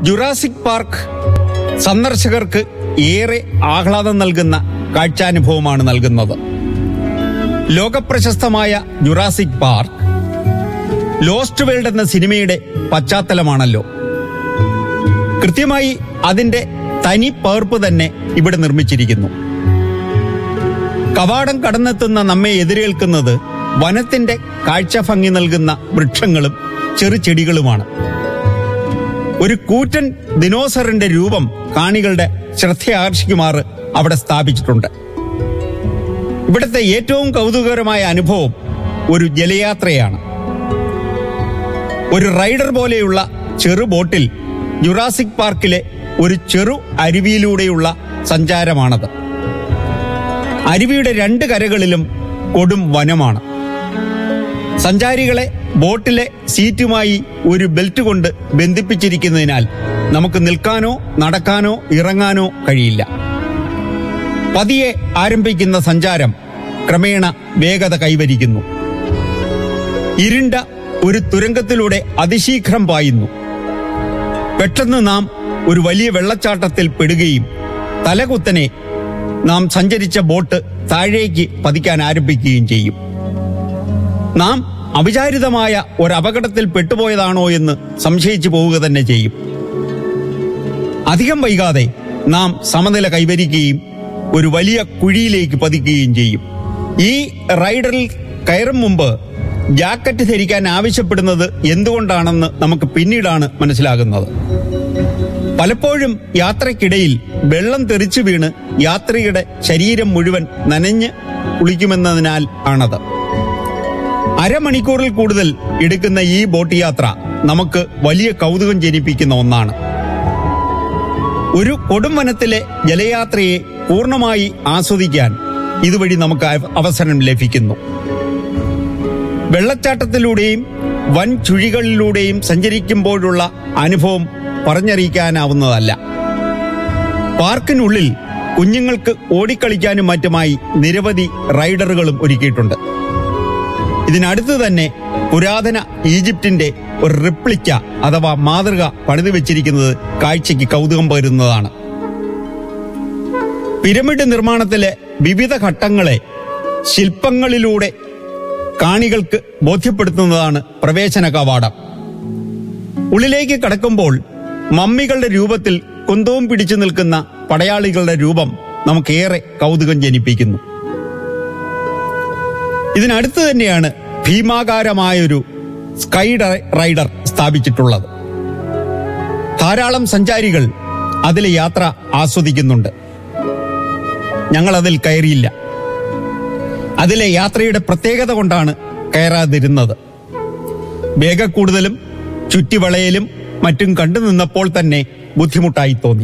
Jurassic park സന്ദർശകർക്ക് ഏറെ ആഹ്ലാദം നൽകുന്ന കാഴ്ചാനുഭവമാണ് നൽകുന്നത് ലോകപ്രശസ്തമായ ജുറാസിക് പാർക്ക് ലോസ്റ്റ് വേൾഡ് എന്ന സിനിമയുടെ പശ്ചാത്തലമാണല്ലോ കൃത്യമായി അതിന്റെ തനി പകർപ്പ് തന്നെ ഇവിടെ നിർമ്മിച്ചിരിക്കുന്നു കവാടം കടന്നെത്തുന്ന നമ്മെ എതിരേൽക്കുന്നത് വനത്തിന്റെ കാഴ്ച ഭംഗി നൽകുന്ന വൃക്ഷങ്ങളും ചെറുചെടികളുമാണ് ഒരു കൂറ്റൻ ദിനോസറിന്റെ രൂപം കാണികളുടെ ശ്രദ്ധയാകർഷിക്കുമാറ് അവിടെ സ്ഥാപിച്ചിട്ടുണ്ട് ഇവിടുത്തെ ഏറ്റവും കൗതുകകരമായ അനുഭവം ഒരു ജലയാത്രയാണ് ഒരു റൈഡർ പോലെയുള്ള ചെറു ബോട്ടിൽ ജുറാസിക് പാർക്കിലെ ഒരു ചെറു അരുവിയിലൂടെയുള്ള സഞ്ചാരമാണത് അരുവിയുടെ രണ്ട് കരകളിലും കൊടും വനമാണ് സഞ്ചാരികളെ ബോട്ടിലെ സീറ്റുമായി ഒരു ബെൽറ്റ് കൊണ്ട് ബന്ധിപ്പിച്ചിരിക്കുന്നതിനാൽ നമുക്ക് നിൽക്കാനോ നടക്കാനോ ഇറങ്ങാനോ കഴിയില്ല പതിയെ ആരംഭിക്കുന്ന സഞ്ചാരം ക്രമേണ വേഗത കൈവരിക്കുന്നു ഇരുണ്ട ഒരു തുരങ്കത്തിലൂടെ അതിശീഘ്രം പായുന്നു പെട്ടെന്ന് നാം ഒരു വലിയ വെള്ളച്ചാട്ടത്തിൽ പെടുകയും തലകുത്തനെ നാം സഞ്ചരിച്ച ബോട്ട് താഴേക്ക് പതിക്കാൻ ആരംഭിക്കുകയും ചെയ്യും നാം അവിചാരിതമായ ഒരു അപകടത്തിൽ പെട്ടുപോയതാണോ എന്ന് സംശയിച്ചു പോവുക തന്നെ ചെയ്യും അധികം വൈകാതെ നാം സമനില കൈവരിക്കുകയും ഒരു വലിയ കുഴിയിലേക്ക് പതിക്കുകയും ചെയ്യും ഈ റൈഡറിൽ കയറും മുമ്പ് ജാക്കറ്റ് ധരിക്കാൻ ആവശ്യപ്പെടുന്നത് എന്തുകൊണ്ടാണെന്ന് നമുക്ക് പിന്നീടാണ് മനസ്സിലാകുന്നത് പലപ്പോഴും യാത്രക്കിടയിൽ വെള്ളം തെറിച്ചു വീണ് യാത്രികയുടെ ശരീരം മുഴുവൻ നനഞ്ഞ് കുളിക്കുമെന്നതിനാൽ ആണത് അരമണിക്കൂറിൽ കൂടുതൽ എടുക്കുന്ന ഈ ബോട്ട് യാത്ര നമുക്ക് വലിയ കൗതുകം ജനിപ്പിക്കുന്ന ഒന്നാണ് ഒരു കൊടുംവനത്തിലെ ജലയാത്രയെ പൂർണ്ണമായി ആസ്വദിക്കാൻ ഇതുവഴി നമുക്ക് അവ- അവസരം ലഭിക്കുന്നു വെള്ളച്ചാട്ടത്തിലൂടെയും വൻ ചുഴികളിലൂടെയും സഞ്ചരിക്കുമ്പോഴുള്ള അനുഭവം പറഞ്ഞറിയിക്കാനാവുന്നതല്ല പാർക്കിനുള്ളിൽ കുഞ്ഞുങ്ങൾക്ക് ഓടിക്കളിക്കാനും മറ്റുമായി നിരവധി റൈഡറുകളും ഒരുക്കിയിട്ടുണ്ട് ഇതിനടുത്ത് തന്നെ പുരാതന ഈജിപ്തിന്റെ ഒരു റിപ്ലിക്ക അഥവാ മാതൃക പണിതു വെച്ചിരിക്കുന്നത് കാഴ്ചയ്ക്ക് കൗതുകം പകരുന്നതാണ് പിരമിഡ് നിർമ്മാണത്തിലെ വിവിധ ഘട്ടങ്ങളെ ശില്പങ്ങളിലൂടെ കാണികൾക്ക് ബോധ്യപ്പെടുത്തുന്നതാണ് പ്രവേശന കവാടം ഉള്ളിലേക്ക് കടക്കുമ്പോൾ മമ്മികളുടെ രൂപത്തിൽ കുന്തവും പിടിച്ചു നിൽക്കുന്ന പടയാളികളുടെ രൂപം നമുക്കേറെ കൗതുകം ജനിപ്പിക്കുന്നു ഇതിനടുത്ത് തന്നെയാണ് ഭീമാകാരമായൊരു സ്കൈ ഡ- റൈഡർ സ്ഥാപിച്ചിട്ടുള്ളത് ധാരാളം സഞ്ചാരികൾ അതിലെ യാത്ര ആസ്വദിക്കുന്നുണ്ട് ഞങ്ങൾ അതിൽ കയറിയില്ല അതിലെ യാത്രയുടെ പ്രത്യേകത കൊണ്ടാണ് കയറാതിരുന്നത് വേഗക്കൂടുതലും ചുറ്റിവളയലും മറ്റും കണ്ടു നിന്നപ്പോൾ തന്നെ ബുദ്ധിമുട്ടായി തോന്നി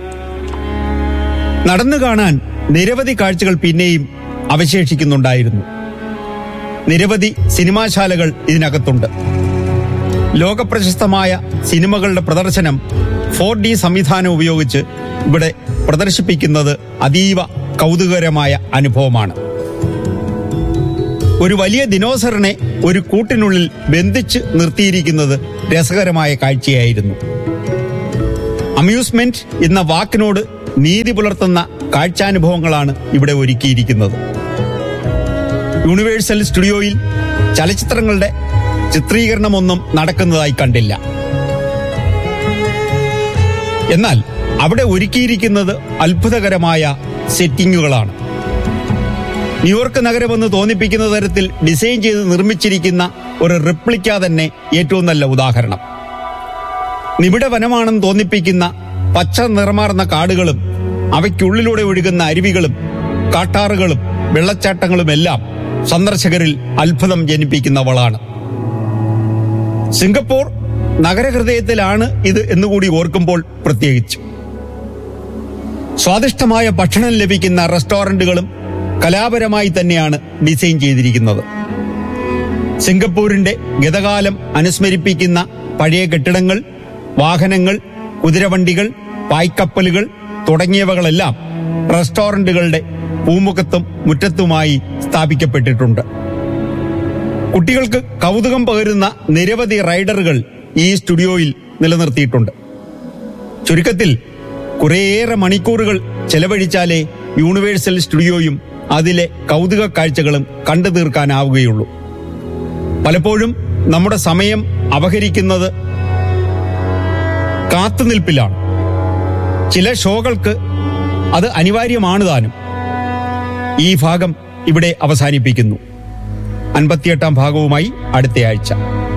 നടന്നു കാണാൻ നിരവധി കാഴ്ചകൾ പിന്നെയും അവശേഷിക്കുന്നുണ്ടായിരുന്നു നിരവധി സിനിമാശാലകൾ ഇതിനകത്തുണ്ട് ലോകപ്രശസ്തമായ സിനിമകളുടെ പ്രദർശനം ഫോർ ഡി സംവിധാനം ഉപയോഗിച്ച് ഇവിടെ പ്രദർശിപ്പിക്കുന്നത് അതീവ കൗതുകകരമായ അനുഭവമാണ് ഒരു വലിയ ദിനോസറിനെ ഒരു കൂട്ടിനുള്ളിൽ ബന്ധിച്ച് നിർത്തിയിരിക്കുന്നത് രസകരമായ കാഴ്ചയായിരുന്നു അമ്യൂസ്മെന്റ് എന്ന വാക്കിനോട് നീതി പുലർത്തുന്ന കാഴ്ചാനുഭവങ്ങളാണ് ഇവിടെ ഒരുക്കിയിരിക്കുന്നത് യൂണിവേഴ്സൽ സ്റ്റുഡിയോയിൽ ചലച്ചിത്രങ്ങളുടെ ചിത്രീകരണമൊന്നും നടക്കുന്നതായി കണ്ടില്ല എന്നാൽ അവിടെ ഒരുക്കിയിരിക്കുന്നത് അത്ഭുതകരമായ സെറ്റിങ്ങുകളാണ് ന്യൂയോർക്ക് നഗരമെന്ന് തോന്നിപ്പിക്കുന്ന തരത്തിൽ ഡിസൈൻ ചെയ്ത് നിർമ്മിച്ചിരിക്കുന്ന ഒരു റിപ്ലിക്ക തന്നെ ഏറ്റവും നല്ല ഉദാഹരണം നിബിഡ വനമാണെന്ന് തോന്നിപ്പിക്കുന്ന പച്ച നിറമാർന്ന കാടുകളും അവയ്ക്കുള്ളിലൂടെ ഒഴുകുന്ന അരുവികളും കാട്ടാറുകളും വെള്ളച്ചാട്ടങ്ങളുമെല്ലാം സന്ദർശകരിൽ അത്ഭുതം ജനിപ്പിക്കുന്നവളാണ് സിംഗപ്പൂർ നഗരഹൃദയത്തിലാണ് ഇത് എന്നുകൂടി ഓർക്കുമ്പോൾ പ്രത്യേകിച്ച് സ്വാദിഷ്ടമായ ഭക്ഷണം ലഭിക്കുന്ന റെസ്റ്റോറന്റുകളും കലാപരമായി തന്നെയാണ് ഡിസൈൻ ചെയ്തിരിക്കുന്നത് സിംഗപ്പൂരിന്റെ ഗതകാലം അനുസ്മരിപ്പിക്കുന്ന പഴയ കെട്ടിടങ്ങൾ വാഹനങ്ങൾ കുതിരവണ്ടികൾ പായ്ക്കപ്പലുകൾ തുടങ്ങിയവകളെല്ലാം റെസ്റ്റോറന്റുകളുടെ പൂമുഖത്തും മുറ്റത്തുമായി സ്ഥാപിക്കപ്പെട്ടിട്ടുണ്ട് കുട്ടികൾക്ക് കൗതുകം പകരുന്ന നിരവധി റൈഡറുകൾ ഈ സ്റ്റുഡിയോയിൽ നിലനിർത്തിയിട്ടുണ്ട് ചുരുക്കത്തിൽ കുറേയേറെ മണിക്കൂറുകൾ ചെലവഴിച്ചാലേ യൂണിവേഴ്സൽ സ്റ്റുഡിയോയും അതിലെ കൗതുക കാഴ്ചകളും കണ്ടു തീർക്കാനാവുകയുള്ളൂ പലപ്പോഴും നമ്മുടെ സമയം അപഹരിക്കുന്നത് കാത്തുനിൽപ്പിലാണ് ചില ഷോകൾക്ക് അത് അനിവാര്യമാണ് താനും ഈ ഭാഗം ഇവിടെ അവസാനിപ്പിക്കുന്നു അൻപത്തിയെട്ടാം ഭാഗവുമായി അടുത്തയാഴ്ച